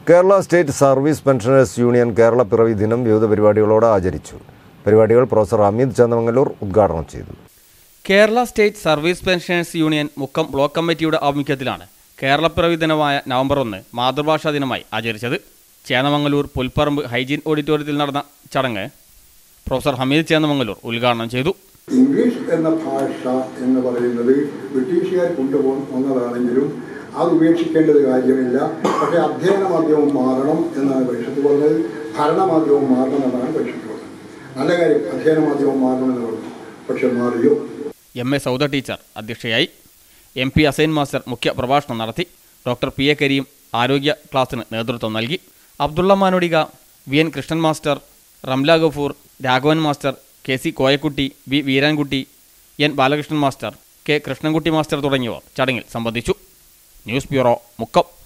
Kerala state service pensioners union Kerala Piravi ദിനം വിവിധ പരിപാടികളോടെ ആചരിച്ചു പരിപാടികൾ പ്രൊഫസർ അമിത് ചന്ദമംഗലൂർ ഉദ്ഘാടനം ചെയ്തു Kerala state service pensioners union Mukkam block കമ്മിറ്റിയുടെ ആഭിമുഖ്യത്തിലാണ് കേരളപ്പിറവി ദിനമായ നവംബർ ഒന്ന് മാതൃഭാഷാ ദിനമായി ആചരിച്ചത് ചേന്നമംഗലൂർ പുൽപ്പറമ്പ് ഹൈജീൻ ഓഡിറ്റോറിയത്തിൽ നടന്ന ചടങ്ങ് പ്രൊഫസർ ഹമീദ് ചേന്നമംഗലൂർ ഉദ്ഘാടനം ചെയ്തു ഇംഗ്ലീഷ് എന്ന ഭാഷ എന്ന് പറയുന്നത് ബ്രിട്ടീഷുകാർ കൊണ്ടുപോകുന്നതാണെങ്കിലും അത് ഉപേക്ഷിക്കേണ്ടത് കാര്യമില്ല പക്ഷേ അധ്യയന മാധ്യമം മാറണം എന്നാണ് പരിഷത്ത് പറഞ്ഞത് ഭരണമാധ്യമം മാറണം എന്നാണ് പരിഷത്ത് പറഞ്ഞത് നല്ല കാര്യം അധ്യയന മാധ്യമം മാറണം എന്ന് പറഞ്ഞു പക്ഷെ മാറിയോ എം എ സൗദ ടീച്ചർ അധ്യക്ഷയായി എം പി അസൈൻ മാസ്റ്റർ മുഖ്യ പ്രഭാഷണം നടത്തി ഡോക്ടർ പി എ കരീം ആരോഗ്യ ക്ലാസ്സിന് നേതൃത്വം നൽകി Abdulla Manodika V N Krishnan master Ramla Gafoor Raghavan master K C Koyakutty V Veerankutty N Balakrishnan master K Krishnankutty master തുടങ്ങിയവർ ചടങ്ങിൽ സംബന്ധിച്ചു ന്യൂസ് ബ്യൂറോ മുക്കം